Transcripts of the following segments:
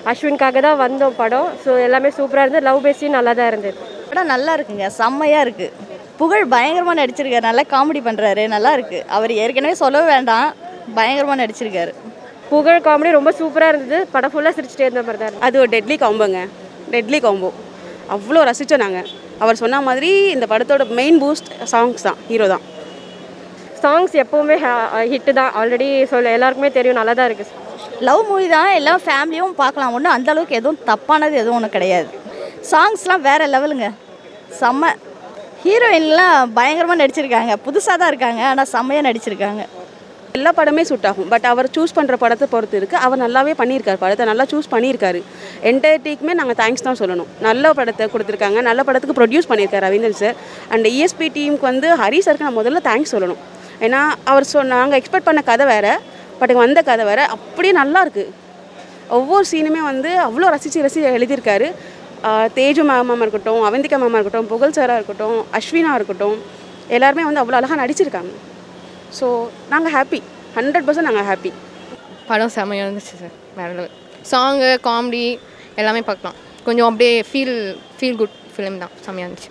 அஸ்வின்காக தான் வந்தோம் படம் ஸோ எல்லாமே சூப்பராக இருந்தது லவ் பேஸியும் நல்லா தான் இருந்தது படம் நல்லா இருக்குங்க செம்மையாக இருக்குது புகழ் பயங்கரமாக நடிச்சிருக்காரு நல்லா காமெடி பண்ணுறாரு நல்லா இருக்குது அவர் ஏற்கனவே சொல்லவே வேண்டாம் பயங்கரமாக நடிச்சிருக்காரு புகழ் காமெடி ரொம்ப சூப்பராக இருந்தது படம் ஃபுல்லாக சிரிச்சிட்டே இருந்த மாதிரி தான் இருந்தது. அது ஒரு டெட்லி காம்போங்க டெட்லி காம்போ அவ்வளோ ரசித்தோம் நாங்கள் அவர் சொன்ன மாதிரி இந்த படத்தோட மெயின் பூஸ்ட் சாங்ஸ் தான் ஹீரோ தான் சாங்ஸ் எப்போவுமே ஹிட்டு தான் ஆல்ரெடி சொல்ல எல்லாருக்குமே தெரியும் நல்லா தான் இருக்குது லவ் மூவி தான் எல்லாம் ஃபேமிலியும் பார்க்கலாம் ஒன்றும் அந்த அளவுக்கு எதுவும் தப்பானது எதுவும் ஒன்றும் கிடையாது சாங்ஸ்லாம் வேறு லெவலுங்க செம்ம ஹீரோயின்லாம் பயங்கரமாக நடிச்சிருக்காங்க புதுசாக தான் இருக்காங்க ஆனால் செம்மையாக நடிச்சிருக்காங்க எல்லா படமே சூட் ஆகும் பட் அவர் சூஸ் பண்ணுற படத்தை பொறுத்து இருக்குது அவர் நல்லாவே பண்ணியிருக்காரு படத்தை நல்லா சூஸ் பண்ணியிருக்காரு என்டையர் டீக்குமே நாங்கள் தேங்க்ஸ் தான் சொல்லணும் நல்ல படத்தை கொடுத்துருக்காங்க நல்ல படத்துக்கு ப்ரொடியூஸ் பண்ணியிருக்காரு ரவீந்திரன் சார் அண்ட் இஎஸ்பி டீமுக்கு வந்து ஹரி சாருக்கு நான் முதல்ல தேங்க்ஸ் சொல்லணும் ஏன்னா அவர் சொ நாங்கள் எக்ஸ்பெக்ட் பண்ண கதை வேறு பட் வந்த கதை வேறு அப்படியே நல்லா இருக்குது ஒவ்வொரு சீனுமே வந்து அவ்வளோ ரசித்து ரசித்து எழுதியிருக்காரு ஆஹ் தேஜு மேமாக இருக்கட்டும் அவந்திகா மேமாக இருக்கட்டும் புகழ் சாராக இருக்கட்டும் அஸ்வினா இருக்கட்டும் எல்லாருமே வந்து அவ்வளோ அழகாக நடிச்சிருக்காங்க ஸோ நாங்கள் ஹாப்பி ஹண்ட்ரட் பர்சன்ட் நாங்கள் ஹாப்பி படம் செம்மையாக இருந்துச்சு சார் வேறு லெவல் சாங்கு காமெடி எல்லாமே பார்க்கலாம் கொஞ்சம் அப்படியே ஃபீல் ஃபீல் குட் ஃபிலிம் தான் செம்மையாக இருந்துச்சு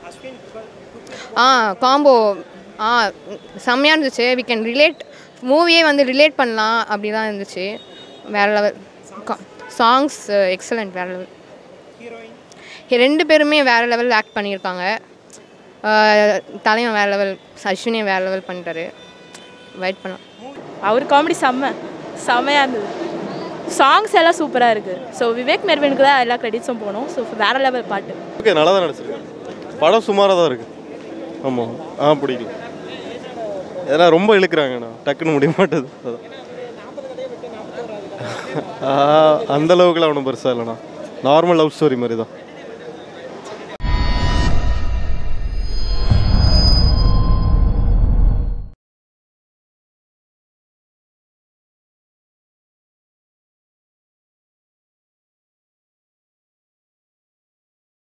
ஆ காம்போ ஆ செம்மையாக இருந்துச்சு வி கேன் ரிலேட் மூவியே வந்து ரிலேட் பண்ணலாம் அப்படி தான் இருந்துச்சு வேறு லெவல் சாங்ஸ் எக்ஸலண்ட் வேறு லெவல் ரெண்டு பேருமே வேறு லெவல் ஆக்ட் பண்ணியிருக்காங்க ஆஹ் தலைவன் வேறு லெவல் அஸ்வினே வேறு லெவல் பண்ணிட்டாரு வெயிட் பண்ணலாம் அவர் காமெடி செம்ம செம்மையாக இருந்தது சாங்ஸ் எல்லாம் சூப்பராக இருக்குது ஸோ விவேக் மெர்வினுக்கு தான் எல்லா கிரெடிட்ஸும் போகணும் ஸோ வேறு லெவல் பாட்டு ஓகே நல்லா தான் நடிச்சிருக்கேன் படம் சுமாராக தான் இருக்குது ஆமாம் ஆ பிடிக்கல ஏன்னா ரொம்ப இழுக்கிறாங்கண்ணா டக்குன்னு முடிய மாட்டேது அதான் ஆ, அந்த அளவுக்குலாம் ஒன்றும் பெருசாக இல்லைண்ணா நார்மல் லவ் ஸ்டோரி மாதிரி தான்